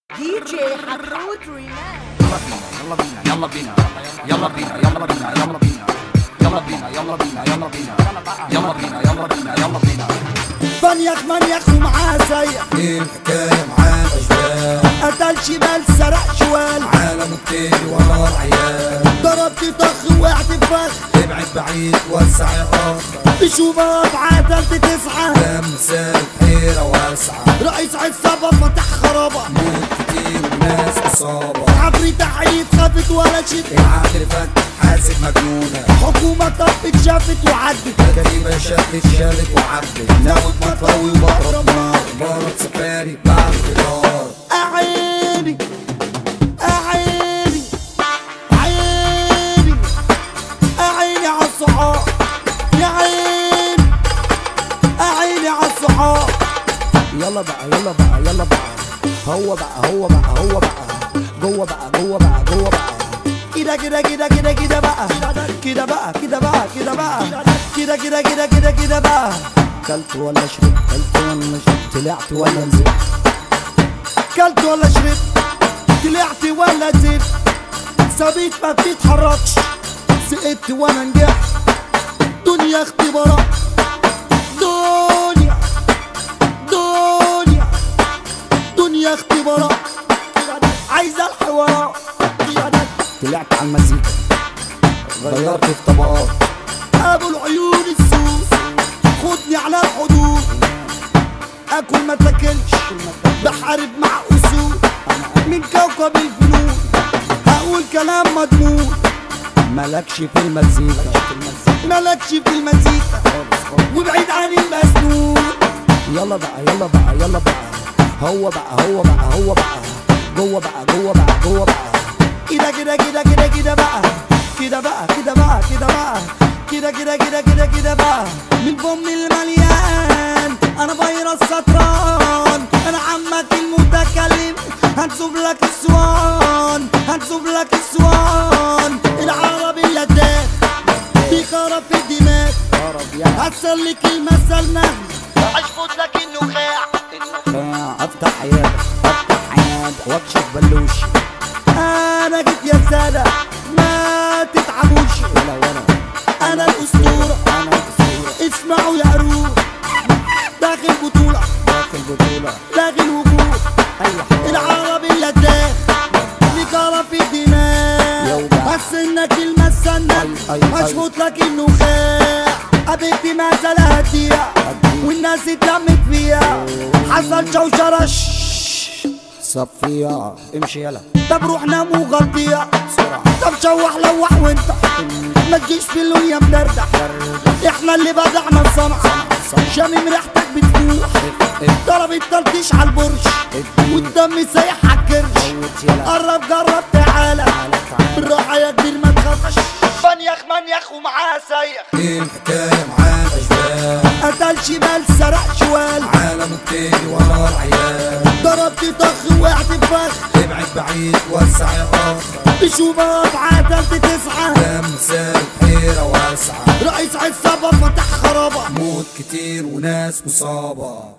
دي جي حرود ريمان يلا بينا يلا بينا يلا بينا يلا بينا يلا بينا يلا بينا يلا بينا يلا بينا يلا بينا يلا بينا يلا بينا فنيخ منيخ ومعاه سيح ايه الحكاية معاه اشبال قتل شمال سرق شوال عالم بتجري ورا العيال ضربت طخ وقعت فخ ابعد بعيد وسع يا اخ بشوبات عدلت تسعة دم سال حيرة واسعة رئيس عصابة فتح خرابة موت كتير وناس اصابة عفريت عيد خافت ولا شد العقل فك حاسب مجنونة حكومة طفت شافت وعدت كتيبة شدت شالت وعبت ناوت مطوي وبضرب نار بارد سفاري بعد قطار أعيني أعيني عيني أعيني عالصحاب يا عيني أعيني عالصحاب يلا بقى يلا بقى يلا بقى هو بقى هو بقى هو بقى جوه بقى جوه بقى جوه بقى كده كده كده كده كده بقى كده بقى كده بقى كده بقى كده كده كده كده كده بقى كلت ولا شربت كلت ولا شربت طلعت ولا نزلت كلت ولا شربت طلعت ولا زفت سبيت ما بتتحركش سقطت وانا نجحت دنيا اختبارات دنيا دنيا دنيا اختبارات عايزه الحوارات طلعت على المزيكا غيرت في طبقات ابو العيون السوس خدني على الحدود اكل ما تاكلش بحارب مع اسود من كوكب الفنون هقول كلام مضمون مالكش في المزيكا مالكش في المزيكا وبعيد عن المسنون يلا بقى يلا بقى يلا بقى هو بقى هو بقى هو بقى جوه بقى جوه بقى جوه بقى كده كده كده كده كده بقى كده بقى كده بقى كده بقى كده كده كده كده كده بقى من فم المليان انا فيروس سطران انا عمك المتكلم هنسوب لك السوان هنسوب لك السوان العربية ده بيخرب في الدماغ هتسلك المثل نهي اشفط لك النخاع افتح عيادة افتح عيادة واكشف بلوشي انا جيت يا سادة ما تتعبوش ولا ولا انا الاسطورة انا الاسطورة اسمعوا يا قرود داخل بطولة داخل بطولة داخل وجود ايوه العربية داخل نقارة في الدماغ بس انك المسنة اشفط لك النخاع قابلتي ما زالها هدية والناس اتلمت فيها حصل شوشرة صفية امشي يلا طب روح نام وغطيها طب شوح لوح وانت ما تجيش في اللون يا مدردح احنا اللي بدعنا الصنعة شامم ريحتك بتفوح ضرب التلطيش على البرش والدم سايح على الكرش قرب جرب تعالى بالراحة يا كبير ما تخافش فنيخ منيخ ومعاه سايح ايه الحكاية معاه اشبال قتل شمال سرق شوال عالم بتجري ورا العيال ضربت طخ وقعت فخ ابعد بعيد وسع يا اخ بشوبات عدلت تسعة دم سال حيرة واسعة رئيس عصابة فتح خرابة موت كتير وناس مصابة